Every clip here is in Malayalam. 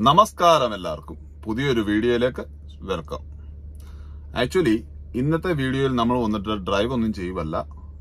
നമസ്കാരം എല്ലാവർക്കും പുതിയൊരു വീഡിയോയിലേക്ക് വെൽക്കം ആക്ച്വലി ഇന്നത്തെ വീഡിയോയിൽ നമ്മൾ വന്നിട്ട് ഡ്രൈവ് ഒന്നും ചെയ്യുവല്ല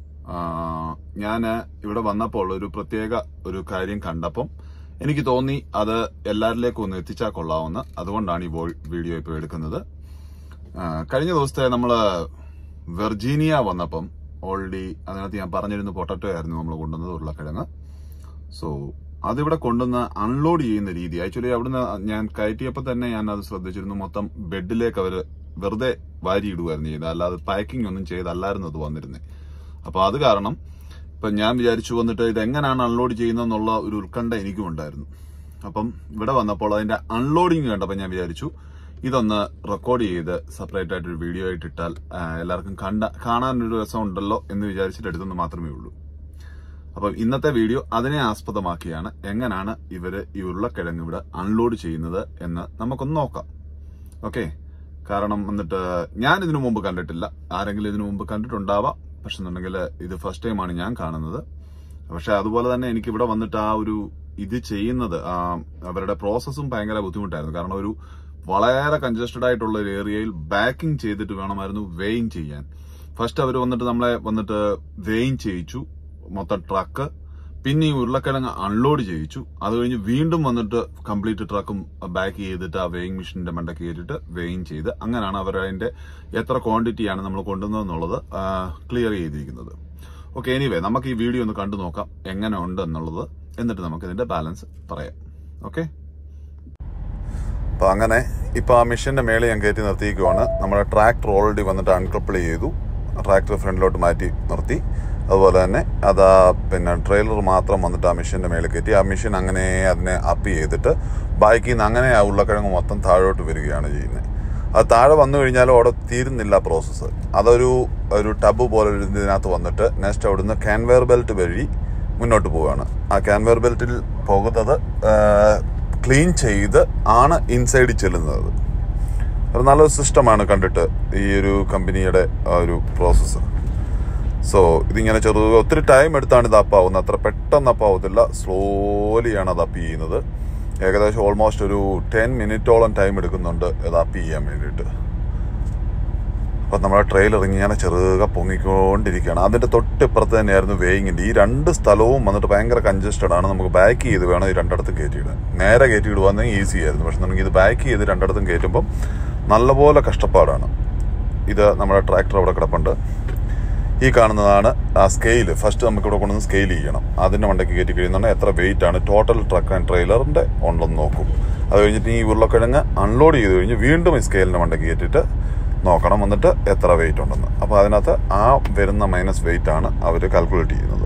ഞാൻ ഇവിടെ വന്നപ്പോൾ ഒരു പ്രത്യേക ഒരു കാര്യം കണ്ടപ്പം എനിക്ക് തോന്നി അത് എല്ലാവരിലേക്കും ഒന്ന് എത്തിച്ചാൽ കൊള്ളാവുന്ന അതുകൊണ്ടാണ് ഈ വോ- വീഡിയോ ഇപ്പോൾ എടുക്കുന്നത് ആ, കഴിഞ്ഞ ദിവസത്തെ നമ്മൾ വെർജീനിയ വന്നപ്പം ഓൾറെഡി അതിനകത്ത് ഞാൻ പറഞ്ഞിരുന്നു പൊട്ടറ്റോ ആയിരുന്നു നമ്മൾ കൊണ്ടുവന്നത് ഉരുളക്കിഴങ്ങ് സോ അതിവിടെ കൊണ്ടുവന്ന് അൺലോഡ് ചെയ്യുന്ന രീതി ആക്ച്വലി അവിടുന്ന് ഞാൻ കയറ്റിയപ്പോൾ തന്നെ ഞാൻ അത് ശ്രദ്ധിച്ചിരുന്നു മൊത്തം ബെഡിലേക്ക് അവര് വെറുതെ വാരിയിടുമായിരുന്നു ചെയ്തത് അല്ലാതെ പാക്കിംഗ് ഒന്നും ചെയ്തല്ലായിരുന്നു അത് വന്നിരുന്നത് അപ്പൊ അത് കാരണം ഇപ്പൊ ഞാൻ വിചാരിച്ചു വന്നിട്ട് ഇത് എങ്ങനെയാണ് അൺലോഡ് ചെയ്യുന്നതെന്നുള്ള ഒരു ഉത്കണ്ഠ എനിക്കും ഉണ്ടായിരുന്നു അപ്പം ഇവിടെ വന്നപ്പോൾ അതിന്റെ അൺലോഡിങ് കണ്ടപ്പോൾ ഞാൻ വിചാരിച്ചു ഇതൊന്ന് റെക്കോർഡ് ചെയ്ത് സെപ്പറേറ്റ് ആയിട്ട് ഒരു വീഡിയോ ആയിട്ട് ഇട്ടാൽ ആ, എല്ലാവർക്കും കണ്ട കാണാനൊരു രസം ഉണ്ടല്ലോ എന്ന് വിചാരിച്ചിട്ട് എടുത്തെന്ന് മാത്രമേ ഉള്ളൂ അപ്പം ഇന്നത്തെ വീഡിയോ അതിനെ ആസ്പദമാക്കിയാണ് എങ്ങനെയാണ് ഇവര് ഈ ഉരുളക്കിഴങ്ങ് ഇവിടെ അൺലോഡ് ചെയ്യുന്നത് എന്ന് നമുക്കൊന്ന് നോക്കാം ഓക്കെ കാരണം എന്നിട്ട് ഞാൻ ഇതിനു മുമ്പ് കണ്ടിട്ടില്ല ആരെങ്കിലും ഇതിനു മുമ്പ് കണ്ടിട്ടുണ്ടാവാം പക്ഷെ എന്നുണ്ടെങ്കിൽ ഇത് ഫസ്റ്റ് ടൈമാണ് ഞാൻ കാണുന്നത് പക്ഷെ അതുപോലെ തന്നെ എനിക്ക് ഇവിടെ വന്നിട്ട് ആ ഒരു ഇത് ചെയ്യുന്നത് ആ, അവരുടെ പ്രോസസ്സും ഭയങ്കര ബുദ്ധിമുട്ടായിരുന്നു കാരണം ഒരു വളരെ കൺജസ്റ്റഡ് ആയിട്ടുള്ള ഒരു ഏരിയയിൽ ബാക്കിംഗ് ചെയ്തിട്ട് വേണമായിരുന്നു വെയിങ് ചെയ്യാൻ ഫസ്റ്റ് അവർ വന്നിട്ട് നമ്മളെ വന്നിട്ട് വെയിങ് ചെയ്യിച്ചു മൊത്തം ട്രക്ക് പിന്നെ ഈ ഉരുളക്കിഴങ്ങ് അൺലോഡ് ചെയ്യിച്ചു അത് കഴിഞ്ഞ് വീണ്ടും വന്നിട്ട് കംപ്ലീറ്റ് ട്രക്കും ബാക്ക് ചെയ്തിട്ട് ആ വെയിങ് മെഷീന്റെ മണ്ടയ്ക്ക് കയറ്റിട്ട് വെയിങ് ചെയ്ത് അങ്ങനെയാണ് അവർ അതിന്റെ എത്ര ക്വാണ്ടിറ്റിയാണ് നമ്മൾ കൊണ്ടുവന്നതെന്നുള്ളത് ക്ലിയർ ചെയ്തിരിക്കുന്നത് ഓക്കെ എനിവേ നമുക്ക് ഈ വീഡിയോ ഒന്ന് കണ്ടു നോക്കാം എങ്ങനെ ഉണ്ട് എന്നുള്ളത് എന്നിട്ട് നമുക്ക് ഇതിന്റെ ബാലൻസ് പറയാം ഓക്കെ അപ്പൊ അങ്ങനെ ഇപ്പൊ ആ മെഷീന്റെ മേലെ ഞാൻ കയറ്റി നിർത്തിയിരിക്കുവാണ് നമ്മുടെ ട്രാക്ടർ ഓൾറെഡി വന്നിട്ട് അൺകപ്പിൾ ചെയ്തു ട്രാക്ടർ ഫ്രണ്ടിലോട്ട് മാറ്റി നിർത്തി അതുപോലെ തന്നെ അത് ആ പിന്നെ ട്രെയിലർ മാത്രം വന്നിട്ട് ആ മെഷീന്റെ മേലെ കയറ്റി ആ മെഷീൻ അങ്ങനെ അതിനെ അപ്പ് ചെയ്തിട്ട് ബാക്കിൽ നിന്ന് അങ്ങനെ ആ ഉരുളക്കിഴങ്ങ് മൊത്തം താഴോട്ട് വരികയാണ് ചെയ്യുന്നത് അത് താഴെ വന്നു കഴിഞ്ഞാലും അവിടെ തീരുന്നില്ല പ്രോസസ്സ് അതൊരു ഒരു ടബ് പോലെ ഒരു ഇതിനകത്ത് വന്നിട്ട് നെക്സ്റ്റ് അവിടുന്ന് കാൻവെയർ ബെൽറ്റ് വഴി മുന്നോട്ട് പോവുകയാണ് ആ കാൻവെയർ ബെൽറ്റിൽ പോകുന്നത് ക്ലീൻ ചെയ്ത് ആണ് ഇൻസൈഡിൽ ചെല്ലുന്നത് ഒരു നല്ലൊരു സിസ്റ്റമാണ് കണ്ടിട്ട് ഈ ഒരു കമ്പനിയുടെ ആ ഒരു പ്രോസസ്സ് സോ ഇതിങ്ങനെ ചെറു ഒത്തിരി ടൈം എടുത്താണ് ഇത് അപ്പാവുന്നത് അത്ര പെട്ടെന്ന് അപ്പാവത്തില്ല സ്ലോലിയാണ് അത് അപ്പ് ചെയ്യുന്നത് ഏകദേശം ഓൾമോസ്റ്റ് ഒരു ടെൻ മിനിറ്റോളം ടൈം എടുക്കുന്നുണ്ട് ഇത് അപ്പ് ചെയ്യാൻ വേണ്ടിയിട്ട് അപ്പം നമ്മുടെ ട്രെയിലർ ഇങ്ങനെ ചെറുക പൊങ്ങിക്കൊണ്ടിരിക്കുകയാണ് അതിന്റെ തൊട്ടിപ്പുറത്ത് തന്നെയായിരുന്നു വേയിങ്ങിന്റെ ഈ രണ്ട് സ്ഥലവും വന്നിട്ട് ഭയങ്കര കൺജസ്റ്റഡ് ആണ് നമുക്ക് ബാക്ക് ചെയ്ത് വേണം ഈ രണ്ടിടത്തും കയറ്റിയിടാൻ നേരെ കയറ്റിയിടുവാണെങ്കിൽ ഈസി ആയിരുന്നു പക്ഷെ നമുക്ക് ഇത് ബാക്ക് ചെയ്ത് രണ്ടിടത്തും കയറ്റുമ്പോൾ നല്ലപോലെ കഷ്ടപ്പാടാണ് ഇത് നമ്മുടെ ട്രാക്ടർ അവിടെ കിടപ്പുണ്ട് ഈ കാണുന്നതാണ് ആ സ്കെയിൽ ഫസ്റ്റ് നമുക്ക് ഇവിടെ കൊണ്ടുവന്ന് സ്കെയിൽ ചെയ്യണം അതിന്റെ മണ്ടയ്ക്ക് കയറ്റി കഴിയുന്നുണ്ട് എത്ര വെയിറ്റ് ആണ് ടോട്ടൽ ട്രക്ക് ആൻഡ് ട്രെയിലറിന്റെ ഉണ്ടെന്ന് നോക്കും അത് കഴിഞ്ഞിട്ട് ഈ ഉരുളക്കിഴങ്ങ് അൺലോഡ് ചെയ്ത് കഴിഞ്ഞ് വീണ്ടും ഈ സ്കെയിലിന്റെ മണ്ടയ്ക്ക് കയറ്റിയിട്ട് നോക്കണം എന്നിട്ട് എത്ര വെയിറ്റ് ഉണ്ടെന്ന് അപ്പോൾ അതിനകത്ത് ആ വരുന്ന മൈനസ് വെയിറ്റ് ആണ് അവർ കാൽക്കുലേറ്റ് ചെയ്യുന്നത്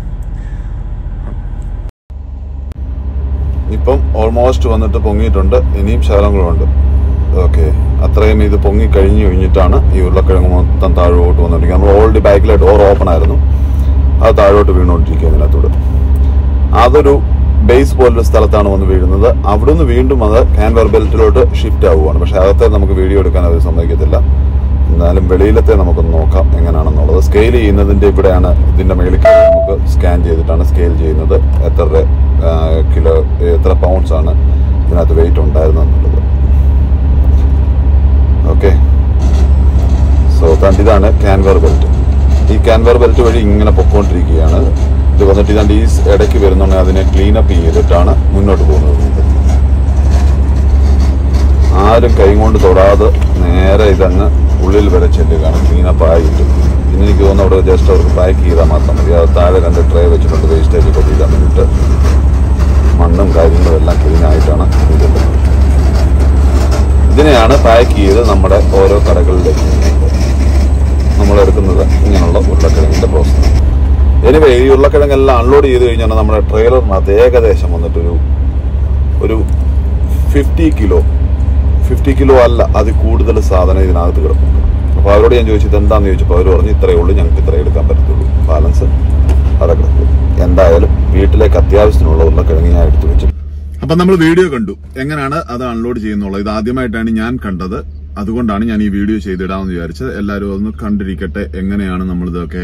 ഇപ്പം ഓൾമോസ്റ്റ് വന്നിട്ട് പൊങ്ങിയിട്ടുണ്ട് ഇനിയും ശകലങ്ങളുണ്ട് ഓക്കെ അത്രയും ഇത് പൊങ്ങി കഴിഞ്ഞു കഴിഞ്ഞിട്ടാണ് ഈ ഉരുളക്കിഴങ്ങ് മൊത്തം താഴോട്ട് വന്നുകൊണ്ടിരിക്കുക നമ്മൾ ഓൾറെഡി ബാക്കിലെ ഡോർ ഓപ്പൺ ആയിരുന്നു അത് താഴോട്ട് വീണുകൊണ്ടിരിക്കുക അതിനകത്തൂടെ അതൊരു ബേസ് പോലൊരു സ്ഥലത്താണ് വന്ന് വീഴുന്നത് അവിടുന്ന് വീണ്ടും അത് ക്യാൻവർ ബെൽറ്റിലോട്ട് ഷിഫ്റ്റ് ആവുകയാണ് പക്ഷെ അകത്തെ നമുക്ക് വീഡിയോ എടുക്കാൻ അവർ സമ്മതിക്കത്തില്ല എന്നാലും വെളിയിലത്തെ നമുക്കൊന്ന് നോക്കാം എങ്ങനെയാണെന്നുള്ളത് സ്കെയിൽ ചെയ്യുന്നതിന്റെ ഇവിടെയാണ് ഇതിന്റെ മേളിൽ കയറി നമുക്ക് സ്കാൻ ചെയ്തിട്ടാണ് സ്കെയിൽ ചെയ്യുന്നത് എത്ര ആ, കിലോ എത്ര പൗണ്ട്സ് ആണ് ഇതിനകത്ത് വെയിറ്റ് ഉണ്ടായിരുന്നത് എന്നുള്ളത് ഓക്കെ സോ കണ്ട് ഇതാണ് ക്യാൻവർ ബെൽറ്റ് ഈ ക്യാൻവർ ബെൽറ്റ് വഴി ഇങ്ങനെ പൊക്കോണ്ടിരിക്കുകയാണ് ഇത് വന്നിട്ട് ഇതാണ്ട് ഈ ഇടയ്ക്ക് വരുന്നുണ്ടെങ്കിൽ അതിനെ ക്ലീൻ അപ്പ് ചെയ്തിട്ടാണ് മുന്നോട്ട് പോകുന്നത് ആരും കൈ കൊണ്ട് തൊടാതെ നേരെ ഇതങ്ങ് ഉള്ളിൽ വരെ ചെല്ലുകയാണ് ക്ലീനപ്പ് ആയിട്ട് പിന്നെ എനിക്ക് തോന്നുന്നു അവിടെ ജസ്റ്റ് അവർക്ക് പാക്ക് ചെയ്താൽ മാത്രം മതി അത് താഴെ രണ്ട് ട്രേ വെച്ചിട്ടുണ്ട് വേസ്റ്റേജ് ഒക്കെ ചെയ്താൽ വേണ്ടിയിട്ട് മണ്ണും കാര്യങ്ങളും എല്ലാം ക്ലീൻ ആയിട്ടാണ് ഇതുള്ളത് ഇതിനെയാണ് പാക്ക് ചെയ്ത് നമ്മുടെ ഓരോ കടകളിലേക്ക് നമ്മൾ എടുക്കുന്നത് ഇങ്ങനെയുള്ള ഉരുളക്കിഴങ്ങിന്റെ പ്രോസസ് എനിവേ ഈ ഉരുളക്കിഴങ്ങെല്ലാം അൺലോഡ് ചെയ്ത് കഴിഞ്ഞാൽ നമ്മുടെ ട്രെയിലറിനകത്ത് ഏകദേശം വന്നിട്ടൊരു ഒരു ഫിഫ്റ്റി കിലോ ഫിഫ്റ്റി കിലോ അല്ല അതിൽ കൂടുതൽ സാധനം ഇതിനകത്ത് കിടപ്പുണ്ട് അപ്പോൾ അവരോട് ഞാൻ ചോദിച്ചത് എന്താണെന്ന് ചോദിച്ചപ്പോൾ അവർ പറഞ്ഞു ഇത്രയേ ഉള്ളൂ ഞങ്ങൾക്ക് ഇത്രയേ എടുക്കാൻ പറ്റത്തുള്ളൂ ബാലൻസ് അവിടെ കിടക്കും എന്തായാലും വീട്ടിലേക്ക് അത്യാവശ്യത്തിനുള്ള ഉരുളക്കിഴങ്ങ് ഞാൻ എടുത്തു വെച്ചു അപ്പൊ നമ്മൾ വീഡിയോ കണ്ടു എങ്ങനെയാണ് അത് അൺലോഡ് ചെയ്യുന്നുള്ളത് ഇത് ആദ്യമായിട്ടാണ് ഞാൻ കണ്ടത് അതുകൊണ്ടാണ് ഞാൻ ഈ വീഡിയോ ചെയ്തിടാമെന്ന് വിചാരിച്ചത് എല്ലാവരും ഒന്ന് കണ്ടിരിക്കട്ടെ എങ്ങനെയാണ് നമ്മൾ ഇതൊക്കെ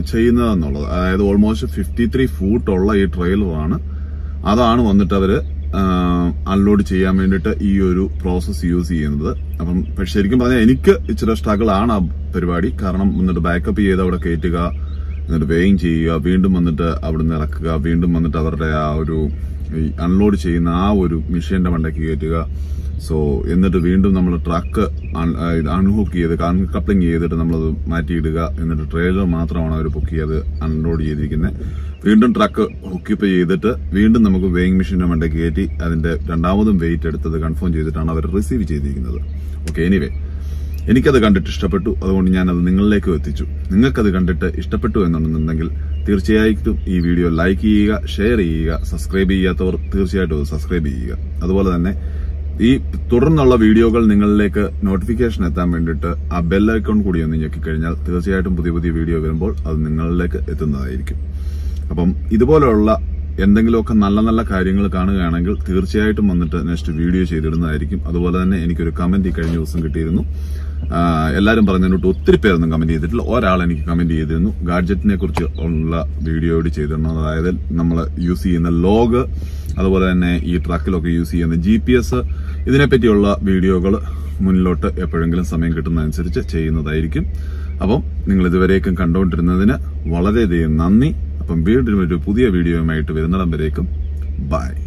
ചെയ്യുന്നതെന്നുള്ളത് അതായത് ഓൾമോസ്റ്റ് ഫിഫ്റ്റി ത്രീ ഫൂട്ടുള്ള ഈ ട്രെയിലറാണ് അതാണ് വന്നിട്ട് അവര് അൺലോഡ് ചെയ്യാൻ വേണ്ടിയിട്ട് ഈ ഒരു പ്രോസസ്സ് യൂസ് ചെയ്യുന്നത് അപ്പം പക്ഷെ ശരിക്കും പറഞ്ഞാൽ എനിക്ക് ഇച്ചിരി സ്ട്രഗിൾ ആണ് ആ പരിപാടി കാരണം എന്നിട്ട് ബാക്കപ്പ് ചെയ്ത് അവിടെ കയറ്റുക എന്നിട്ട് വേയിങ് ചെയ്യുക വീണ്ടും വന്നിട്ട് അവിടുന്ന് ഇറക്കുക വീണ്ടും വന്നിട്ട് അവരുടെ ആ ഒരു അൺലോഡ് ചെയ്യുന്ന ആ ഒരു മെഷീന്റെ മണ്ടയ്ക്ക് കയറ്റുക സോ എന്നിട്ട് വീണ്ടും നമ്മൾ ട്രക്ക് അൺഹൂക്ക് ചെയ്ത് കപ്ലിംഗ് ചെയ്തിട്ട് നമ്മളത് മാറ്റിയിടുക എന്നിട്ട് ട്രെയിലർ മാത്രമാണ് അവർ ബുക്ക് ചെയ്ത് അൺലോഡ് ചെയ്തിരിക്കുന്നത് വീണ്ടും ട്രക്ക് ഹുക്കിപ്പ് ചെയ്തിട്ട് വീണ്ടും നമുക്ക് വെയിങ് മെഷീന്റെ മണ്ടയ്ക്ക് കയറ്റി അതിന്റെ രണ്ടാമതും വെയിറ്റ് എടുത്തത് കൺഫേം ചെയ്തിട്ടാണ് അവർ റിസീവ് ചെയ്തിരിക്കുന്നത് ഓക്കെ എനിവേ എനിക്കത് കണ്ടിട്ട് ഇഷ്ടപ്പെട്ടു അതുകൊണ്ട് ഞാൻ അത് നിങ്ങളിലേക്ക് എത്തിച്ചു നിങ്ങൾക്കത് കണ്ടിട്ട് ഇഷ്ടപ്പെട്ടു എന്നുണ്ടെന്നുണ്ടെങ്കിൽ തീർച്ചയായിട്ടും ഈ വീഡിയോ ലൈക്ക് ചെയ്യുക ഷെയർ ചെയ്യുക സബ്സ്ക്രൈബ് ചെയ്യാത്തവർ തീർച്ചയായിട്ടും അത് സബ്സ്ക്രൈബ് ചെയ്യുക അതുപോലെ തന്നെ ഈ തുടർന്നുള്ള വീഡിയോകൾ നിങ്ങളിലേക്ക് നോട്ടിഫിക്കേഷൻ എത്താൻ വേണ്ടിയിട്ട് ആ ബെൽ ഐക്കൺ കൂടി ഒന്ന് ഞെക്കിക്കഴിഞ്ഞാൽ തീർച്ചയായിട്ടും പുതിയ പുതിയ വീഡിയോ വരുമ്പോൾ അത് നിങ്ങളിലേക്ക് എത്തുന്നതായിരിക്കും അപ്പം ഇതുപോലെയുള്ള എന്തെങ്കിലുമൊക്കെ നല്ല നല്ല കാര്യങ്ങൾ കാണുകയാണെങ്കിൽ തീർച്ചയായിട്ടും വന്നിട്ട് നെക്സ്റ്റ് വീഡിയോ ചെയ്തിടുന്നതായിരിക്കും അതുപോലെ തന്നെ എനിക്കൊരു കമന്റ് ഈ കഴിഞ്ഞ ദിവസം കിട്ടിയിരുന്നു ആ, എല്ലാവരും പറഞ്ഞതിനോട്ട് ഒത്തിരി പേരൊന്നും കമന്റ് ചെയ്തിട്ടില്ല ഒരാൾ എനിക്ക് കമന്റ് ചെയ്തിരുന്നു ഗാഡ്ജറ്റിനെ കുറിച്ച് ഉള്ള വീഡിയോ കൂടി ചെയ്തിരുന്നു അതായത് നമ്മൾ യൂസ് ചെയ്യുന്ന ലോഗ് അതുപോലെ തന്നെ ഈ ട്രക്കിലൊക്കെ യൂസ് ചെയ്യുന്ന ജി പി എസ് ഇതിനെപ്പറ്റിയുള്ള വീഡിയോകൾ മുന്നിലോട്ട് എപ്പോഴെങ്കിലും സമയം കിട്ടുന്നതനുസരിച്ച് ചെയ്യുന്നതായിരിക്കും അപ്പം നിങ്ങൾ ഇതുവരേക്കും കണ്ടുകൊണ്ടിരുന്നതിന് വളരെയധികം നന്ദി അപ്പം വീണ്ടും ഒരു പുതിയ വീഡിയോയുമായിട്ട് വരുന്നിടം വരേക്കും ബൈ